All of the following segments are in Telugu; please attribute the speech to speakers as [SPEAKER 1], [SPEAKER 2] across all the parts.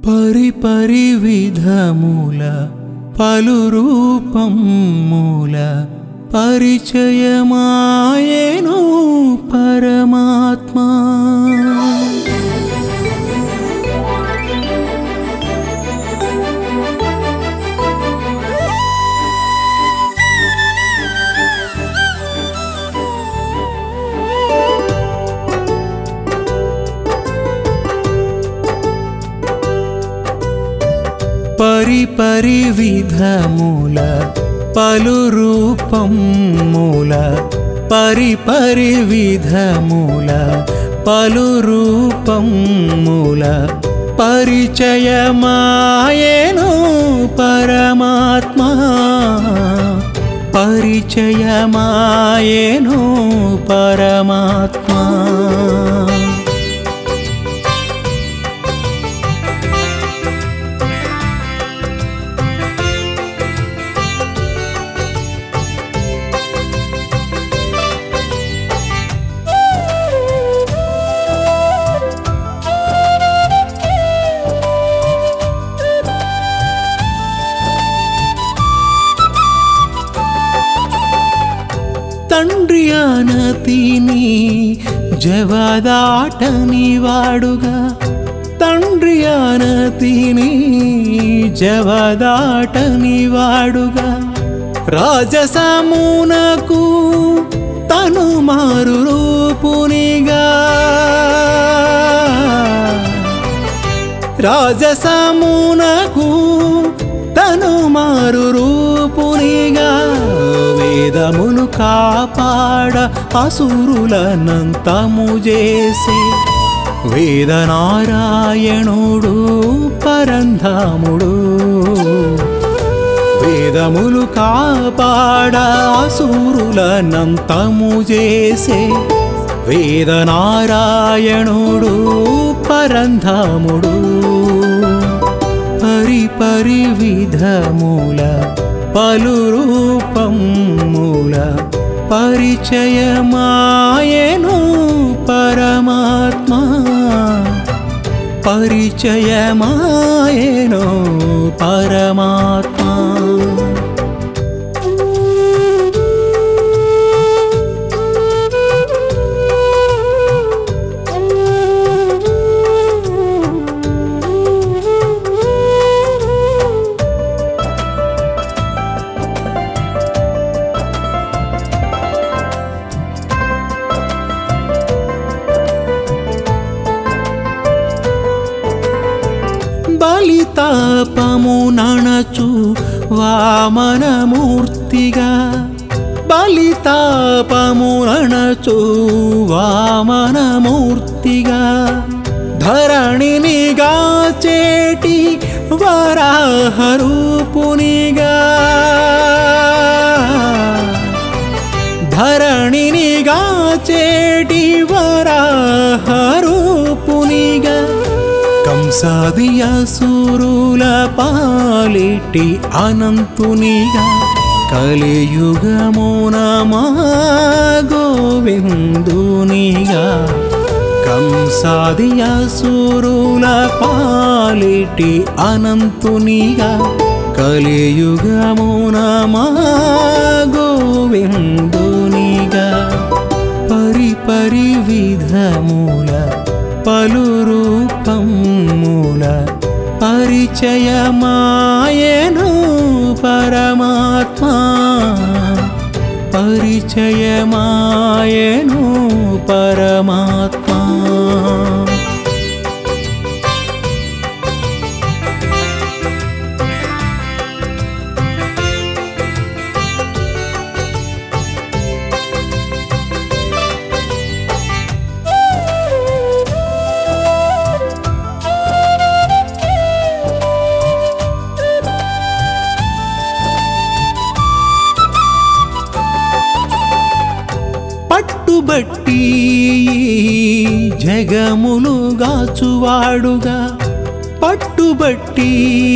[SPEAKER 1] పరిపరి విధముల పలు రూపముల పరిచయమాయేను పరమాత్మా పరిపరి విధముల పలు రూపముల పరిపరి విధముల పలు రూపముల పరిచయమాయేను పరమాత్మా పరిచయమాయేను పరమాత్మా తండ్రి అనతిని జవదాటని వాడుగా తండ్రి అనతిని జవదాటని వాడుగా రాజసమునకు తను మారు రూపునిగా రాజసమునకు తను మారు రూపునిగా వేదమును కాపాడ అసురులనంతము చేసే వేదనారాయణుడు పరంధాముడు వేదములు కాపాడ అసురులనంతము చేసే వేదనారాయణుడు పరంధాముడు పరిపరి విధముల పలు రూపముల పరిచయమాయను పరమాత్మా పరిచయమాయను పరమాత్మా బలితాపము నణచు వామనమూర్తిగా బలితాపము నణచు వామనమూర్తిగా ధరణిని గాచేటి వరాహరూపునిగా ధరణిని గాచేటి వరాహరూపునిగా కంసాదియాసురుల పాలిటి అనంతునిగా కలియుగమున మా గోవిందునిగా కంసాదియాసురుల పాలిటి అనంతునిగా కలియుగమున మా గోవిందునిగా పరిపరి విధముల పలు రూపముల పరిచయమాయను పరమాత్మా పరిచయమాయను పరమాత్మా పట్టుబట్టి జగములు గాచువాడుగా పట్టుబట్టి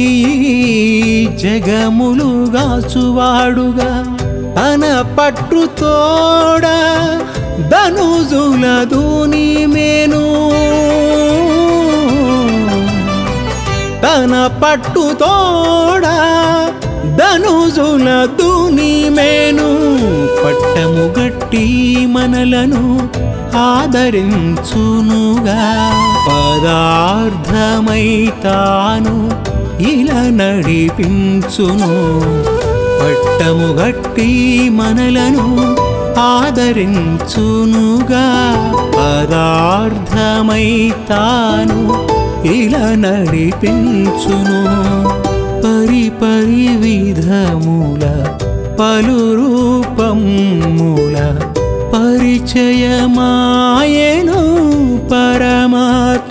[SPEAKER 1] జగములు గాచువాడుగా తన పట్టు తోడ ధనుజుల దూని మేను తన పట్టుతోడా ధనుజుల దునిమేను పట్టము గట్టి మనలను ఆదరించునుగా పదార్థమై తాను ఇలా నడిపించును పట్టము గట్టి మనలను ఆదరించునుగా పదార్థమై తాను ఇలా నడిపించును పరి పరి విధముల పలు రూపముల పరిచయమాయను పరమాత్మ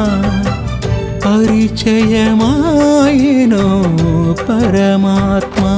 [SPEAKER 1] పరిచయమాయను పరమాత్మ